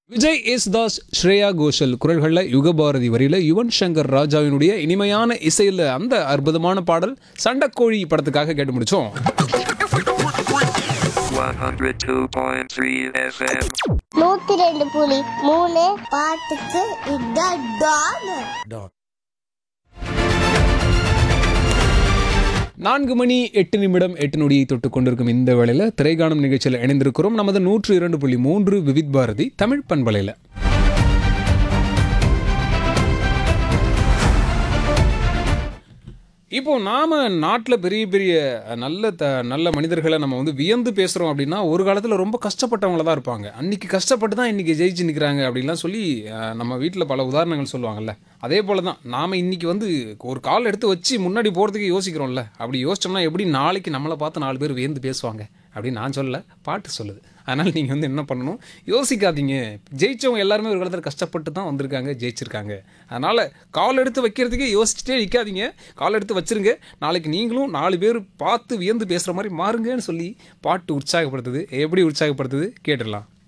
விஜய் யேசுதாஸ் ஸ்ரேயா கோஷல் குரல்களில் யுகபாரதி வரியில யுவன் சங்கர் ராஜாவினுடைய இனிமையான இசையில் அந்த அற்புதமான பாடல் சண்டைக்கோழி படத்துக்காக கேட்டு முடிச்சோம் 102.3 FM. நூத்தி ரெண்டு புலி மூணு பாட்டுக்கு இதான் டான் நான்கு மணி எட்டு நிமிடம் எட்டு நொடியை தொட்டு கொண்டிருக்கும் இந்த வேளையில் திரைகாணும் நிகழ்ச்சியில் இணைந்திருக்கிறோம் நமது நூற்று இரண்டு புள்ளி மூன்று விவித் பாரதி தமிழ் பண்பலையில் இப்போ நாம நாட்டில் பெரிய பெரிய நல்ல த நல்ல மனிதர்களை நம்ம வந்து வியந்து பேசுகிறோம் அப்படின்னா ஒரு காலத்தில் ரொம்ப கஷ்டப்பட்டவங்கள தான் இருப்பாங்க அன்னைக்கு கஷ்டப்பட்டு தான் இன்றைக்கி ஜெயிச்சு நிற்கிறாங்க அப்படின்லாம் சொல்லி அஹ், நம்ம வீட்டில் பல உதாரணங்கள் சொல்லுவாங்கல்ல அதே போல தான் நாம் இன்றைக்கி வந்து ஒரு கால் எடுத்து வச்சு முன்னாடி போகிறதுக்கு யோசிக்கிறோம்ல அப்படி யோசிச்சோம்னா எப்படி நாளைக்கு நம்மளை பார்த்து நாலு பேர் வியந்து பேசுவாங்க அப்படின்னு நான் சொல்லல பாட்டு சொல்லுது அதனால் நீங்கள் வந்து என்ன பண்ணணும் யோசிக்காதீங்க ஜெயிச்சவங்க எல்லாருமே ஒரு காலத்தில் கஷ்டப்பட்டு தான் வந்திருக்காங்க ஜெயிச்சிருக்காங்க அதனால் கால் எடுத்து வைக்கிறதுக்கே யோசிச்சுட்டே நிற்காதீங்க கால் எடுத்து வச்சிருங்க நாளைக்கு நீங்களும் நாலு பேர் பார்த்து வியந்து பேசுகிற மாதிரி மாறுங்கன்னு சொல்லி பாட்டு உற்சாகப்படுத்துது எப்படி உற்சாகப்படுத்துது கேட்டுடலாம்